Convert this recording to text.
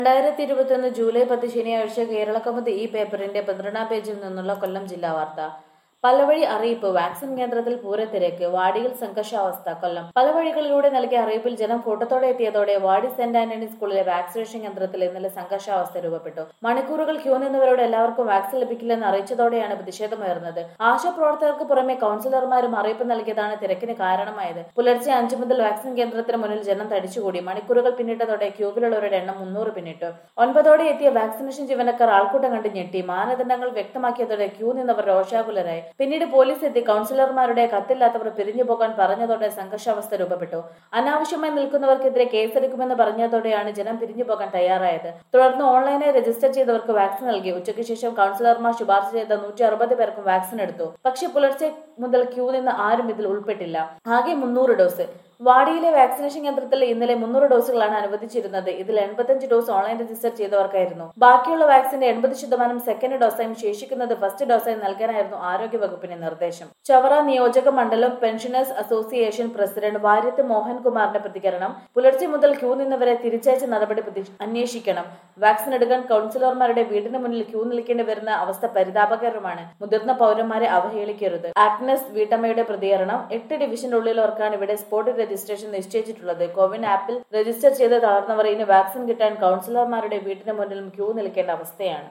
രണ്ടായിരത്തി ഇരുപത്തിയൊന്ന് ജൂലൈ പത്ത് ശനിയാഴ്ച കേരളകൗമുദി ഈ പേപ്പറിന്റെ പന്ത്രണ്ടാം പേജിൽ നിന്നുള്ള കൊല്ലം ജില്ലാ വാർത്ത പലവഴി അറിയിപ്പ് വാക്സിൻ കേന്ദ്രത്തിൽ പൂരത്തിരക്ക് വാടിയിൽ സംഘർഷാവസ്ഥ കൊല്ലം പല വഴികളിലൂടെ നൽകിയ അറിയിപ്പിൽ ജനം കൂട്ടത്തോടെ എത്തിയതോടെ വാടി സെന്റ് ആന്റണി സ്കൂളിലെ വാക്സിനേഷൻ കേന്ദ്രത്തിൽ ഇന്നലെ സംഘർഷാവസ്ഥ രൂപപ്പെട്ടു മണിക്കൂറുകൾ ക്യൂ നിന്നവരോട് എല്ലാവർക്കും വാക്സിൻ ലഭിക്കില്ലെന്ന് അറിയിച്ചതോടെയാണ് പ്രതിഷേധമുയർന്നത് ആശാപ്രവർത്തകർക്ക് പുറമെ കൌൺസിലർമാരും അറിയിപ്പ് നൽകിയതാണ് തിരക്കിന് കാരണമായത് പുലർച്ചെ അഞ്ചു മുതൽ വാക്സിൻ കേന്ദ്രത്തിന് മുന്നിൽ ജനം തടിച്ചുകൂടി മണിക്കൂറുകൾ പിന്നിട്ടതോടെ ക്യൂവിലുള്ളവരുടെ എണ്ണം മുന്നൂറ് പിന്നിട്ടു ഒൻപതോടെ എത്തിയ വാക്സിനേഷൻ ജീവനക്കാർ ആൾക്കൂട്ടം കണ്ട് ഞെട്ടി മാനദണ്ഡങ്ങൾ വ്യക്തമാക്കിയതോടെ ക്യൂ നിന്നവർ രോഷാകുലരായി പിന്നീട് പോലീസ് എത്തി കൌൺസിലർമാരുടെ കത്തില്ലാത്തവർ പിരിഞ്ഞു പോകാൻ പറഞ്ഞതോടെ സംഘർഷാവസ്ഥ രൂപപ്പെട്ടു അനാവശ്യമായി നിൽക്കുന്നവർക്കെതിരെ കേസെടുക്കുമെന്ന് പറഞ്ഞതോടെയാണ് ജനം പിരിഞ്ഞു പോകാൻ തയ്യാറായത് തുടർന്ന് ഓൺലൈനായി രജിസ്റ്റർ ചെയ്തവർക്ക് വാക്സിൻ നൽകി ഉച്ചയ്ക്ക് ശേഷം കൌൺസിലർമാർ ശുപാർശ ചെയ്ത നൂറ്റി അറുപത് പേർക്കും വാക്സിൻ എടുത്തു പക്ഷേ പുലർച്ചെ മുതൽ ക്യൂ നിന്ന് ആരും ഇതിൽ ഉൾപ്പെട്ടില്ല ആകെ മുന്നൂറ് ഡോസ് വാടിയിലെ വാക്സിനേഷൻ കേന്ദ്രത്തിൽ ഇന്നലെ മുന്നൂറ് ഡോസുകളാണ് അനുവദിച്ചിരുന്നത് ഇതിൽ എൺപത്തഞ്ച് ഡോസ് ഓൺലൈൻ രജിസ്റ്റർ ചെയ്തവർക്കായിരുന്നു ബാക്കിയുള്ള വാക്സിന്റെ എൺപത് ശതമാനം സെക്കൻഡ് ഡോസായും ശേഷിക്കുന്നത് ഫസ്റ്റ് ഡോസായും നൽകാനായിരുന്നു ആരോഗ്യവകുപ്പിന്റെ നിർദ്ദേശം ചവറ നിയോജക മണ്ഡലം പെൻഷനേഴ്സ് അസോസിയേഷൻ പ്രസിഡന്റ് വാര്യത്ത് മോഹൻകുമാറിന്റെ പ്രതികരണം പുലർച്ചെ മുതൽ ക്യൂ നിന്നവരെ തിരിച്ചയച്ച നടപടി പ്രതീക്ഷ- അന്വേഷിക്കണം വാക്സിൻ എടുക്കാൻ കൌൺസിലർമാരുടെ വീടിന് മുന്നിൽ ക്യൂ നിൽക്കേണ്ടി വരുന്ന അവസ്ഥ പരിതാപകരമാണ് മുതിർന്ന പൗരന്മാരെ അവഹേളിക്കരുത് ആഗ്നസ് വീട്ടമ്മയുടെ പ്രതികരണം എട്ട് ഡിവിഷനുള്ളിലുള്ളവർക്കാണ് ഇവിടെ സ്പോട്ട് രജിസ്ട്രേഷൻ നിശ്ചയിച്ചിട്ടുള്ളത് കോവിൻ ആപ്പിൽ രജിസ്റ്റർ ചെയ്ത് തളർന്നവർ ഇനി വാക്സിൻ കിട്ടാൻ കൌൺസിലർമാരുടെ വീടിന് മുന്നിലും ക്യൂ നിൽക്കേണ്ട അവസ്ഥയാണ്